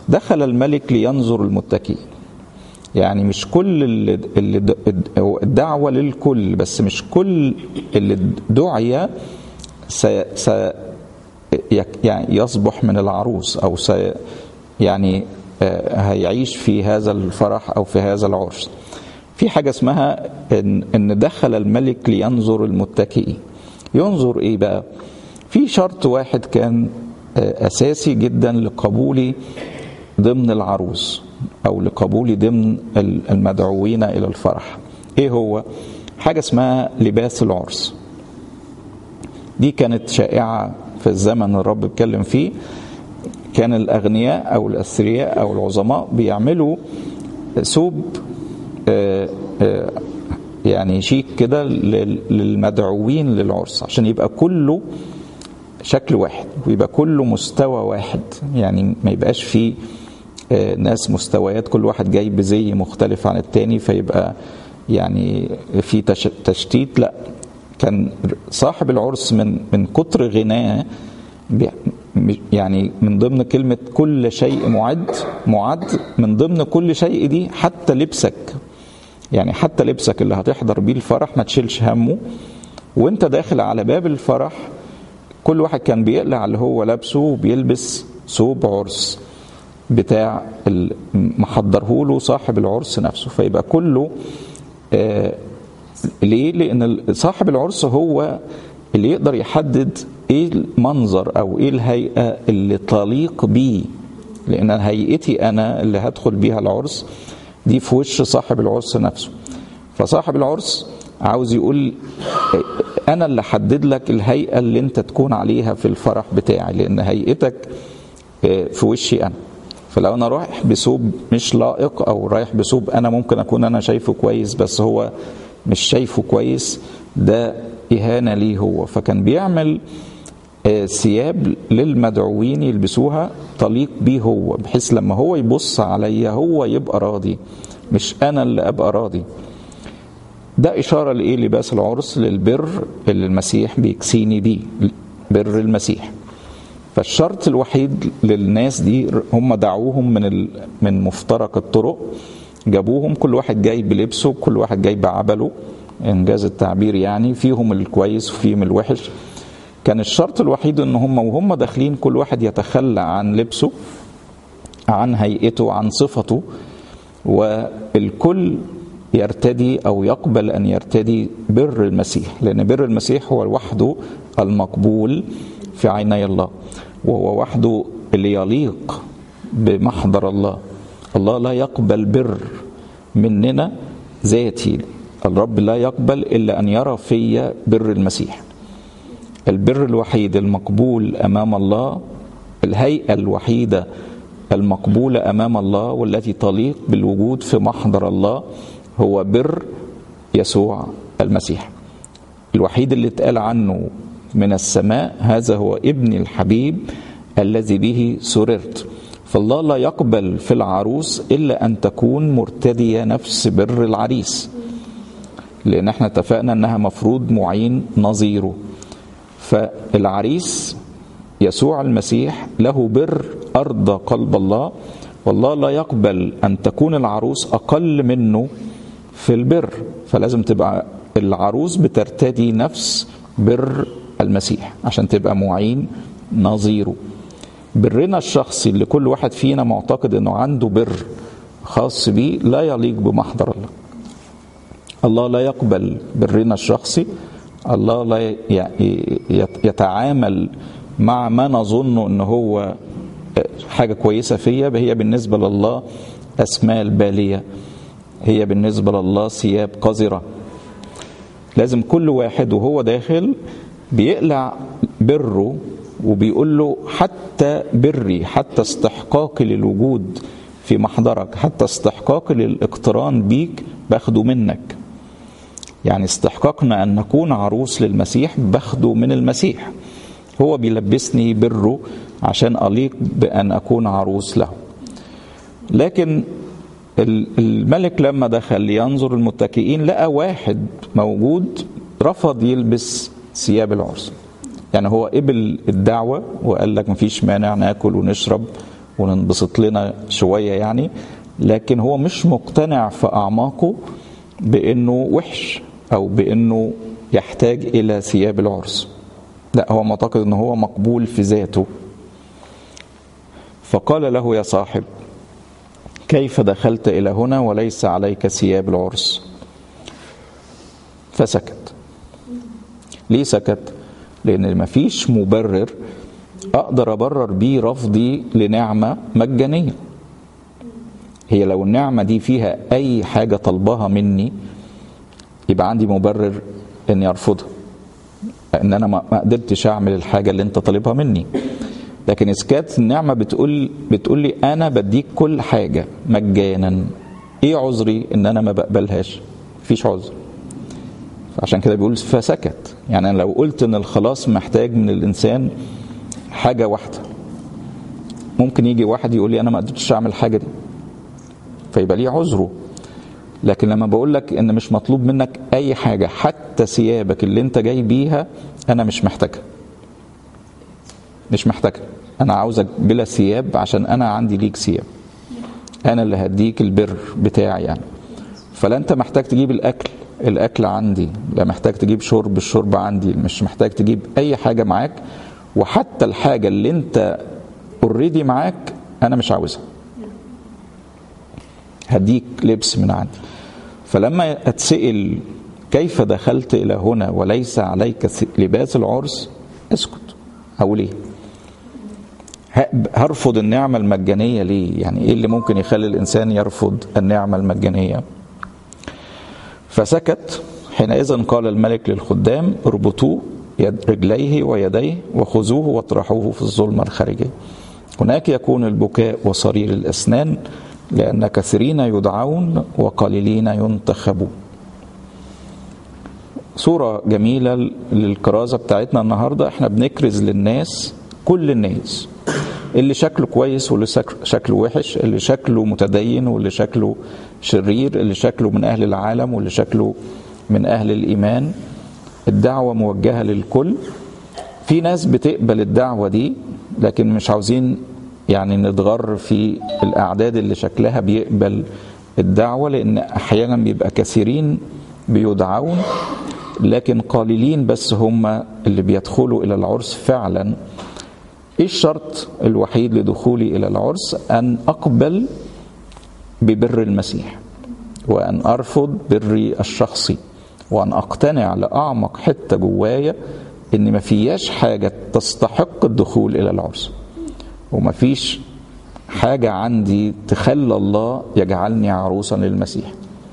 دخل الملك لينظر المتكئين يعني مش كل اللي, اللي الدعوة للكل بس مش كل اللي دعي سي سي يعني يصبح من العروس أو سي يعني هيعيش في هذا الفرح أو في هذا العرس في حاجة اسمها إن, إن دخل الملك لينظر المتكئين ينظر إيه بقى في شرط واحد كان أساسي جدا لقبولي ضمن العروس أو لقبولي ضمن المدعوين إلى الفرح إيه هو حاجة اسمها لباس العرس دي كانت شائعة في الزمن الرب اتكلم فيه كان الأغنياء أو الأثرياء أو العظماء بيعملوا ثوب يعني شيك كده للمدعوين للعرس عشان يبقى كله شكل واحد ويبقى كله مستوى واحد يعني ما يبقاش فيه ناس مستويات كل واحد جاي بزي مختلف عن التاني فيبقى يعني في تشتيت لا كان صاحب العرس من من كتر غناه يعني من ضمن كلمة كل شيء معد معد من ضمن كل شيء دي حتى لبسك يعني حتى لبسك اللي هتحضر بيه الفرح ما تشيلش همه وانت داخل على باب الفرح كل واحد كان بيقلع اللي هو لابسه وبيلبس ثوب عرس بتاع محضره له صاحب العرس نفسه فيبقى كله آه ليه؟ لأن صاحب العرس هو اللي يقدر يحدد ايه المنظر او ايه الهيئه اللي تليق بيه لان هيئتي انا اللي هدخل بيها العرس دي في وش صاحب العرس نفسه فصاحب العرس عاوز يقول انا اللي احدد لك الهيئه اللي انت تكون عليها في الفرح بتاعي لان هيئتك في وشي انا فلو انا رايح بثوب مش لائق او رايح بثوب انا ممكن اكون انا شايفه كويس بس هو مش شايفه كويس ده اهانه ليه هو فكان بيعمل ثياب للمدعوين يلبسوها تليق بيه هو بحيث لما هو يبص عليا هو يبقى راضي مش انا اللي ابقى راضي ده اشاره لايه لباس العرس للبر اللي المسيح بيكسيني بيه بر المسيح فالشرط الوحيد للناس دي هم دعوهم من من مفترق الطرق جابوهم كل واحد جاي بلبسه كل واحد جاي بعبله انجاز التعبير يعني فيهم الكويس وفيهم الوحش كان الشرط الوحيد ان هم وهم داخلين كل واحد يتخلى عن لبسه عن هيئته عن صفته والكل يرتدي او يقبل ان يرتدي بر المسيح لان بر المسيح هو وحده المقبول في عيني الله وهو وحده اللي يليق بمحضر الله الله لا يقبل بر مننا ذاتي الرب لا يقبل الا ان يرى في بر المسيح البر الوحيد المقبول امام الله الهيئه الوحيده المقبوله امام الله والتي تليق بالوجود في محضر الله هو بر يسوع المسيح الوحيد اللي اتقال عنه من السماء هذا هو ابني الحبيب الذي به سررت فالله لا يقبل في العروس الا ان تكون مرتديه نفس بر العريس لان احنا اتفقنا انها مفروض معين نظيره فالعريس يسوع المسيح له بر ارضى قلب الله والله لا يقبل ان تكون العروس اقل منه في البر فلازم تبقى العروس بترتدي نفس بر المسيح عشان تبقى معين نظيره برنا الشخصي اللي كل واحد فينا معتقد انه عنده بر خاص بيه لا يليق بمحضر الله الله لا يقبل برنا الشخصي الله لا يتعامل مع ما نظنه ان هو حاجة كويسة فيا هي بالنسبة لله أسماء بالية هي بالنسبة لله ثياب قذرة لازم كل واحد وهو داخل بيقلع بره وبيقول له حتى بري حتى استحقاقي للوجود في محضرك حتى استحقاقي للاقتران بيك باخده منك يعني استحقاقنا ان نكون عروس للمسيح باخده من المسيح هو بيلبسني بره عشان اليق بان اكون عروس له لكن الملك لما دخل لينظر المتكئين لقى واحد موجود رفض يلبس ثياب العرس يعني هو قبل الدعوة وقال لك مفيش مانع ناكل ونشرب وننبسط لنا شويه يعني لكن هو مش مقتنع في اعماقه بانه وحش او بانه يحتاج الى ثياب العرس لا هو معتقد ان هو مقبول في ذاته فقال له يا صاحب كيف دخلت الى هنا وليس عليك ثياب العرس فسكت ليه سكت لان مفيش مبرر اقدر ابرر بيه رفضي لنعمه مجانيه هي لو النعمه دي فيها اي حاجه طلبها مني يبقى عندي مبرر اني ارفضها ان انا ما قدرتش اعمل الحاجه اللي انت طالبها مني لكن اذا كانت النعمه بتقول بتقول لي انا بديك كل حاجه مجانا ايه عذري ان انا ما بقبلهاش مفيش عذر عشان كده بيقول فسكت يعني أنا لو قلت ان الخلاص محتاج من الانسان حاجه واحده ممكن يجي واحد يقول لي انا ما قدرتش اعمل الحاجه دي فيبقى ليه عذره لكن لما بقول لك ان مش مطلوب منك اي حاجه حتى ثيابك اللي انت جاي بيها انا مش محتاجها مش محتاجها انا عاوزك بلا ثياب عشان انا عندي ليك ثياب انا اللي هديك البر بتاعي يعني فلا انت محتاج تجيب الاكل الاكل عندي لا محتاج تجيب شرب الشرب عندي مش محتاج تجيب اي حاجه معاك وحتى الحاجه اللي انت اوريدي معاك انا مش عاوزها هديك لبس من عندي فلما اتسال كيف دخلت الى هنا وليس عليك لباس العرس اسكت او ليه هرفض النعمه المجانيه ليه يعني ايه اللي ممكن يخلي الانسان يرفض النعمه المجانيه فسكت حينئذ قال الملك للخدام اربطوه يد رجليه ويديه وخذوه واطرحوه في الظلمة الخارجية هناك يكون البكاء وصرير الأسنان لأن كثيرين يدعون وقليلين ينتخبون صورة جميلة للكرازة بتاعتنا النهاردة احنا بنكرز للناس كل الناس اللي شكله كويس واللي شكله وحش اللي شكله متدين واللي شكله شرير اللي شكله من أهل العالم واللي شكله من أهل الإيمان الدعوة موجهة للكل في ناس بتقبل الدعوة دي لكن مش عاوزين يعني نتغر في الأعداد اللي شكلها بيقبل الدعوة لأن أحيانا بيبقى كثيرين بيدعون لكن قليلين بس هم اللي بيدخلوا إلى العرس فعلا إيه الشرط الوحيد لدخولي إلى العرس أن أقبل ببر المسيح وأن أرفض بري الشخصي وأن أقتنع لأعمق حتة جوايا إن ما فياش حاجة تستحق الدخول إلى العرس وما فيش حاجة عندي تخلى الله يجعلني عروسا للمسيح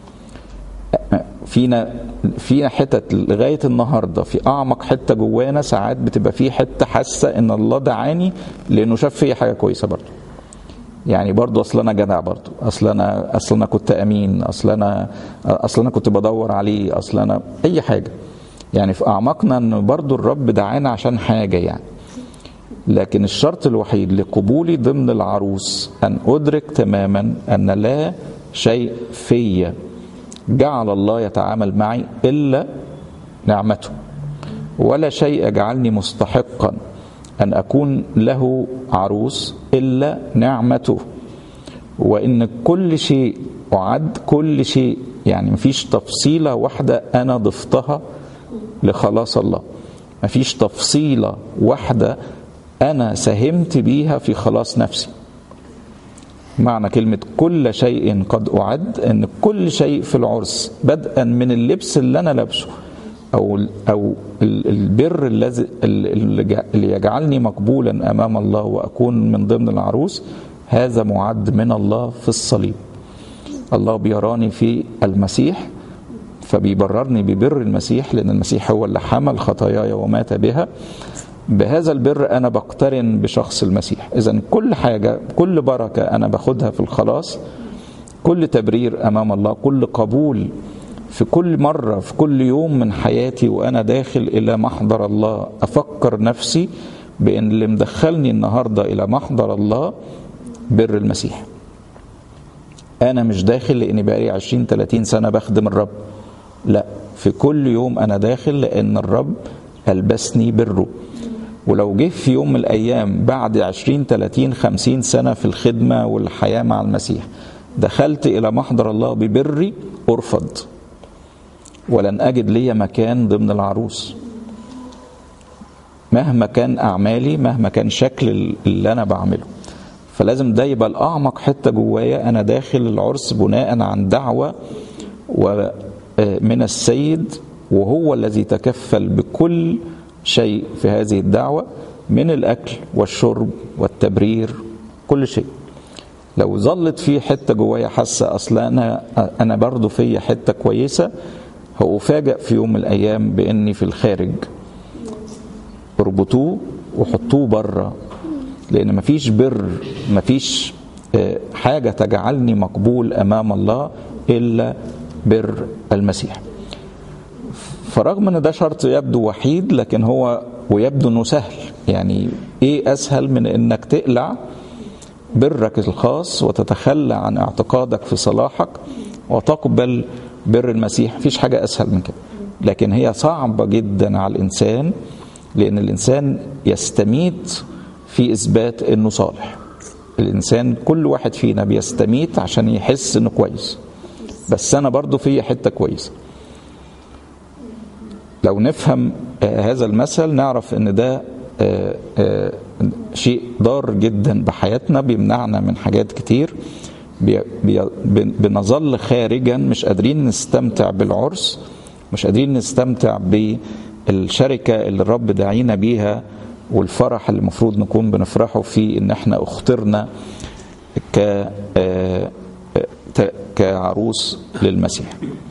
فينا فينا حتت لغايه النهارده في اعمق حته جوانا ساعات بتبقى في حته حاسه ان الله دعاني لانه شاف فيا حاجه كويسه برضه يعني برضه اصل انا جدع برضه اصل انا اصل انا كنت امين اصل انا اصل انا كنت بدور عليه اصل انا اي حاجه يعني في اعماقنا ان برضه الرب دعانا عشان حاجه يعني لكن الشرط الوحيد لقبولي ضمن العروس ان ادرك تماما ان لا شيء فيا جعل الله يتعامل معي الا نعمته ولا شيء يجعلني مستحقا ان اكون له عروس الا نعمته وان كل شيء اعد كل شيء يعني مفيش تفصيله واحده انا ضفتها لخلاص الله مفيش تفصيله واحده انا ساهمت بيها في خلاص نفسي معنى كلمة كل شيء قد أعد أن كل شيء في العرس بدءا من اللبس اللي أنا لابسه أو أو البر الذي اللي يجعلني مقبولا أمام الله وأكون من ضمن العروس هذا معد من الله في الصليب الله بيراني في المسيح فبيبررني ببر المسيح لأن المسيح هو اللي حمل خطاياي ومات بها بهذا البر انا بقترن بشخص المسيح اذا كل حاجه كل بركه انا باخدها في الخلاص كل تبرير امام الله كل قبول في كل مره في كل يوم من حياتي وانا داخل الى محضر الله افكر نفسي بان اللي مدخلني النهارده الى محضر الله بر المسيح انا مش داخل لاني بقالي 20 30 سنه بخدم الرب لا في كل يوم انا داخل لان الرب البسني بره ولو جه في يوم من الايام بعد 20 30 50 سنه في الخدمه والحياه مع المسيح دخلت الى محضر الله ببري ارفض ولن اجد لي مكان ضمن العروس مهما كان اعمالي مهما كان شكل اللي انا بعمله فلازم ده يبقى الاعمق حته جوايا انا داخل العرس بناء عن دعوه ومن السيد وهو الذي تكفل بكل شيء في هذه الدعوه من الاكل والشرب والتبرير كل شيء لو ظلت في حته جوايا حاسه اصل انا انا برضه في حته كويسه هأفاجأ في يوم من الايام باني في الخارج اربطوه وحطوه بره لان مفيش بر مفيش حاجه تجعلني مقبول امام الله الا بر المسيح فرغم ان ده شرط يبدو وحيد لكن هو ويبدو انه سهل يعني ايه اسهل من انك تقلع برك الخاص وتتخلى عن اعتقادك في صلاحك وتقبل بر المسيح مفيش حاجه اسهل من كده لكن هي صعبه جدا على الانسان لان الانسان يستميت في اثبات انه صالح الانسان كل واحد فينا بيستميت عشان يحس انه كويس بس انا برضو في حته كويسه لو نفهم هذا المثل نعرف ان ده شيء ضار جدا بحياتنا بيمنعنا من حاجات كتير بي بي بنظل خارجا مش قادرين نستمتع بالعرس مش قادرين نستمتع بالشركة اللي الرب داعينا بيها والفرح اللي المفروض نكون بنفرحه فيه ان احنا اخترنا ك كعروس للمسيح